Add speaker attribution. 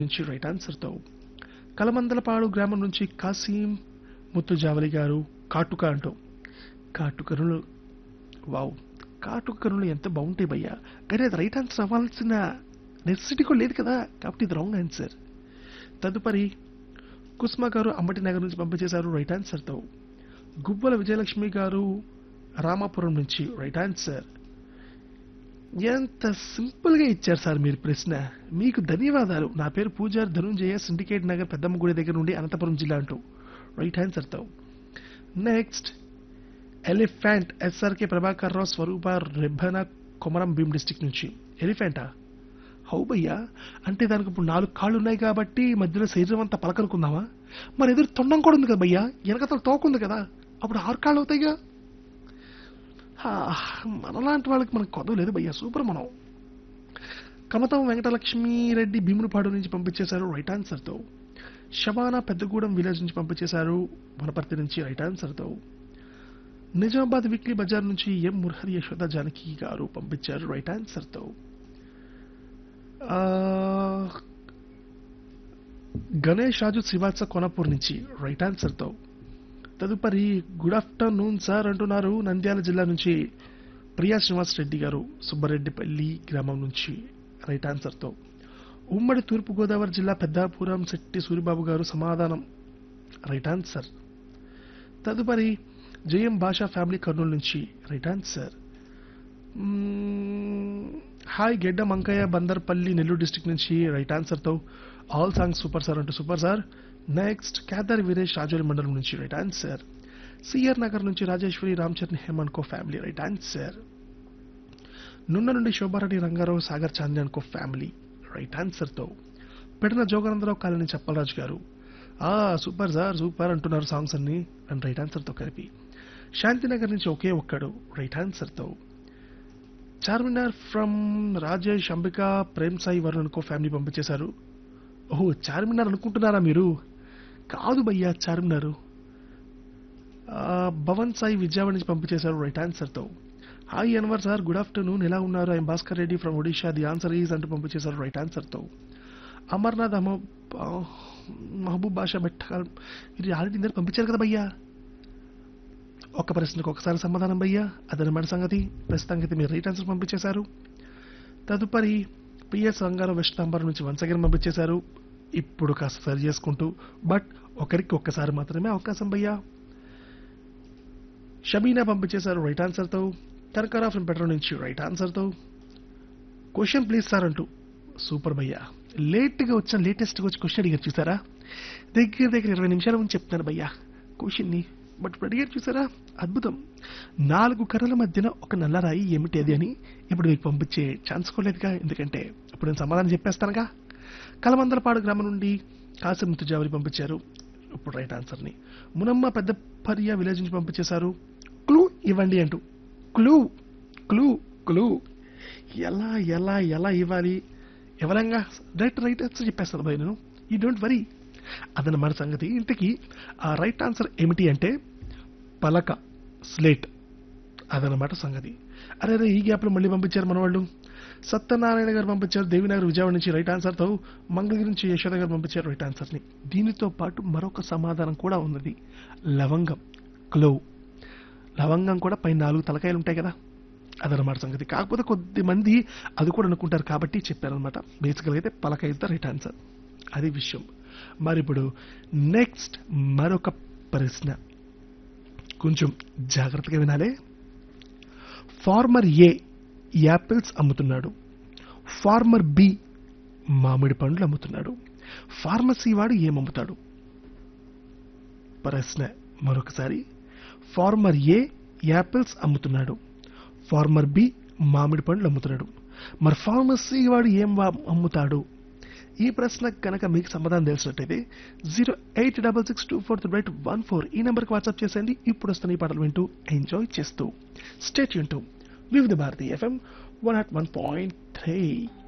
Speaker 1: నుంచి రైట్ ఆన్సర్తో కలమందలపాడు గ్రామం నుంచి కాసీం ముత్తుజావలి గారు కాటుక అంటూ కాటుకరులు వావ్ కాటుకరులు ఎంత బాగుంటాయి భయ్యా కానీ అది రైట్ ఆన్సర్ అవ్వాల్సిన నెసెసిటీ కూడా లేదు కదా కాబట్టి ఇది రాంగ్ ఆన్సర్ తదుపరి కుస్మా గారు అమ్మటి నగర్ నుంచి పంపించేశారు రైట్ ఆన్సర్తో గుబ్బల విజయలక్ష్మి గారు రామాపురం నుంచి రైట్ ఆన్సర్ ఎంత సింపుల్ గా ఇచ్చారు సార్ మీరు ప్రశ్న మీకు ధన్యవాదాలు నా పేరు పూజారి ధనుంజయ సిండికేట్ నగర్ పెద్దమ్మ గుడి దగ్గర నుండి అనంతపురం జిల్లా అంటూ రైట్ ఆన్సర్తో next elephant SRK Prabhakar Rao Swaroopa Rebbana Komaram Bheem district నుంచి ఎలిఫెంటా హౌ భయ్యా అంటే దానికి ఇప్పుడు నాలుగు కాళ్ళు ఉన్నాయి కాబట్టి మధ్యలో శరీరం అంతా పలకనుకుందామా మరి ఎదురు తొండం కూడా ఉంది కదా భయ్యా వెనకతలు తోకుంది కదా అప్పుడు ఆరు కాళ్ళు అవుతాయిగా హా, మనలాంటి వాళ్ళకి మనకు కొదవ లేదు భయ్యా సూపర్ మనం కమతం వెంకటలక్ష్మి రెడ్డి భీమునిపాడు నుంచి పంపించేశారు రైట్ ఆన్సర్తో షబానా పెద్దగూడెం విలేజ్ నుంచి పంపించేశారు వనపర్తి నుంచి రైట్ ఆన్సర్తో నిజామాబాద్ వీక్లీ బజార్ నుంచి ఎం మురహరి యశోద జానకి గారు పంపించారు రైట్ ఆన్సర్తో ఆ, గణేష్ రాజు శ్రీవాత్స కొనపూర్ నుంచి రైట్ ఆన్సర్తో తదుపరి గుడ్ ఆఫ్టర్నూన్ సార్ అంటున్నారు నంద్యాల జిల్లా నుంచి ప్రియా శ్రీనివాస్ రెడ్డి గారు సుబ్బారెడ్డిపల్లి గ్రామం నుంచి రైట్ ఆన్సర్తో ఉమ్మడి తూర్పుగోదావరి జిల్లా పెద్దాపురం శెట్టి సూరిబాబు గారు సమాధానం రైట్ ఆన్సర్ తదుపరి జయం భాషా ఫ్యామిలీ కర్నూలు నుంచి right answer hmm, hi Gedda Mankaiah Bandarpalli Nellore district నుంచి రైట్ ఆన్సర్తో ఆల్ సాంగ్స్ సూపర్ సార్ అంటూ super sir next Kedar Veeresh Rajoli మండలం నుంచి రైట్ ఆన్సర్ సిఆర్ నగర్ నుంచి Rajeshwari Ramcharan Hemanth co family right answer Nunna నుండి శోభారెడ్డి రంగారావు సాగర్ చాంది అనుకో ఫ్యామిలీ రైట్ ఆన్సర్తో పెడిన జోగానందరావు కాలనీ చెప్పలరాజు గారు ఆ సూపర్ సార్ సూపర్ అంటున్నారు సాంగ్స్ అన్ని అండ్ రైట్ ఆన్సర్తో కలిపి శాంతినగర్ నుంచి ఒకే ఒక్కడు రైట్ ఆన్సర్తో చార్మినార్ ఫ్రమ్ రాజేష్ అంబిక ప్రేమ్ సాయి వరుణ్ అనుకో ఫ్యామిలీ పంపించేశారు ఓహో చార్మినార్ అనుకుంటున్నారా మీరు కాదు భయ్యా చార్మినారు ఆ, భవన్ సాయి విజయవాడ నుంచి పంపించేశారు రైట్ ఆన్సర్తో hi Anwar sir good afternoon ఎలా ఉన్నారు I'm Bhaskar Reddy from Odisha the answer is అంటూ పంపించేశారు రైట్ ఆన్సర్తో అమర్నాథ్ అమ ఆ, మహబూబ్ బాషా బెట్ట ఇది ఆల్రెడీ ఇందరు పంపించారు కదా భయ్యా ఒక ప్రశ్నకు ఒకసారి సమాధానం భయ్యా అదనమాట సంగతి ప్రస్తుతానికి మీరు రైట్ ఆన్సర్ పంపించేశారు తదుపరి పిఎస్ రంగారావు వెస్ట్ నంబర్ నుంచి వన్స్ అగైన్ పంపించేశారు ఇప్పుడు కాస్త సరి చేసుకుంటూ బట్ ఒకరికి ఒక్కసారి మాత్రమే అవకాశం భయ్యా షబీనా పంపించేశారు రైట్ ఆన్సర్తో కనకరా ఫ్రమ్ పెట్రో నుంచి రైట్ ఆన్సర్తో క్వశ్చన్ ప్లీజ్ సార్ అంటూ సూపర్ భయ్యా లేట్గా వచ్చిన లేటెస్ట్గా వచ్చి క్వశ్చన్ అడిగారు చూసారా దగ్గర దగ్గర ఇరవై నిమిషాల ముందు చెప్తాను భయ్యా క్వశ్చన్ని బట్ ఇప్పుడు అడిగారు చూసారా అద్భుతం నాలుగు కర్రల మధ్యన ఒక నల్లరాయి ఏమిటి అది అని ఇప్పుడు మీకు పంపించే ఛాన్స్ కోలేదుగా ఎందుకంటే ఇప్పుడు నేను సమాధానం చెప్పేస్తానుగా కలమందలపాడు గ్రామం నుండి కాసిం జావరి పంపించారు ఇప్పుడు రైట్ ఆన్సర్ని మునమ్మ పెద్ద పర్య విలేజ్ నుంచి పంపించేశారు క్లూ ఇవ్వండి అంటూ క్లూ క్లూ క్లూ ఎలా ఎలా ఎలా ఇవ్వాలి ఎవరంగా రైట్ రైట్ ఆన్సర్ చెప్పేస్తాను భయ నేను ఈ డోంట్ వరీ అదనమాట సంగతి ఇంతకీ ఆ రైట్ ఆన్సర్ ఏమిటి అంటే పలక స్లేట్ అదనమాట సంగతి అరే అరే ఈ గ్యాప్లో మళ్ళీ పంపించారు మన వాళ్ళు సత్యనారాయణ గారు పంపించారు దేవినగర్ విజయవాడ నుంచి రైట్ ఆన్సర్తో మంగళగిరి నుంచి యశోద గారు పంపించారు రైట్ ఆన్సర్ని దీనితో పాటు మరొక సమాధానం కూడా ఉన్నది లవంగం క్లో లవంగం కూడా పై నాలుగు తలకాయలు ఉంటాయి కదా అదనమాట సంగతి కాకపోతే కొద్ది మంది అది కూడా అనుకుంటారు కాబట్టి చెప్పారనమాట బేసికల్గా అయితే పలక ఇస్ ద రైట్ ఆన్సర్ అది విషయం మరి ఇప్పుడు నెక్స్ట్ మరొక ప్రశ్న కొంచెం జాగ్రత్తగా వినాలే ఫార్మర్ ఏ యాపిల్స్ అమ్ముతున్నాడు ఫార్మర్ బి మామిడి పండ్లు అమ్ముతున్నాడు ఫార్మసీ వాడు ఏమమ్ముతాడు ప్రశ్న మరొకసారి ఫార్మర్ ఏ యాపిల్స్ అమ్ముతున్నాడు ఫార్మర్ బి మామిడి పండ్లు అమ్ముతున్నాడు మరి ఫార్మసీ వాడు ఏం వా- అమ్ముతాడు ఈ ప్రశ్న కనుక మీకు సమాధానం తెలిసినట్టయితే zero eight double six two four three eight one four ఈ నెంబర్కి వాట్సాప్ చేసేయండి ఇప్పుడు వస్తున్న ఈ పాటలు వింటూ ఎంజాయ్ చేస్తూ స్టేట్ యూన్ టు Vividh Bharati FM one at one point three